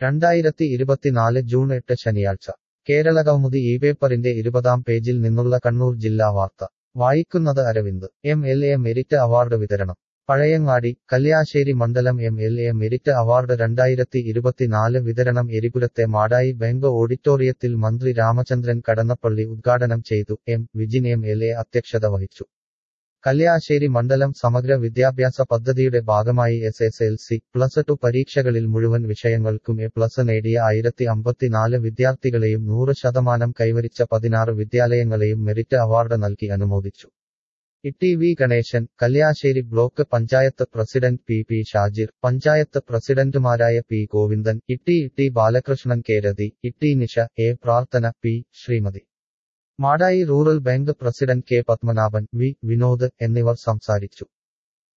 രണ്ടായിരത്തി ഇരുപത്തിനാല് ജൂൺ എട്ട് ശനിയാഴ്ച കേരളകൗമുദി ഈ പേപ്പറിന്റെ ഇരുപതാം പേജിൽ നിന്നുള്ള കണ്ണൂർ ജില്ലാ വാർത്ത വായിക്കുന്നത് Aravind M L A merit award വിതരണം പഴയങ്ങാടി കല്യാശ്ശേരി മണ്ഡലം M L A merit award രണ്ടായിരത്തി ഇരുപത്തിനാല് വിതരണം എരിപുരത്തെ മാടായി ബാങ്ക് ഓഡിറ്റോറിയത്തിൽ മന്ത്രി രാമചന്ദ്രൻ കടന്നപ്പള്ളി ഉദ്ഘാടനം ചെയ്തു M Vijin M L A അധ്യക്ഷത വഹിച്ചു കല്യാശ്ശേരി മണ്ഡലം സമഗ്ര വിദ്യാഭ്യാസ പദ്ധതിയുടെ ഭാഗമായി S S L C plus two പരീക്ഷകളിൽ മുഴുവൻ വിഷയങ്ങൾക്കും എ പ്ലസ് നേടിയ ആയിരത്തി അമ്പത്തിനാല് വിദ്യാർത്ഥികളെയും നൂറ് ശതമാനം കൈവരിച്ച പതിനാറ് വിദ്യാലയങ്ങളെയും മെറിറ്റ് അവാർഡ് നൽകി അനുമോദിച്ചു E V Ganesan Kalliasseri block panchayat president P P Shajir panchayat പ്രസിഡന്റുമാരായ പി ഗോവിന്ദൻ ഇട്ടി ഇട്ടി ബാലകൃഷ്ണൻ കേരതി ഇട്ടി Nisha A Prarthana P Sreemathi Madayi rural bank president K Padmanabhan V Vinod എന്നിവർ സംസാരിച്ചു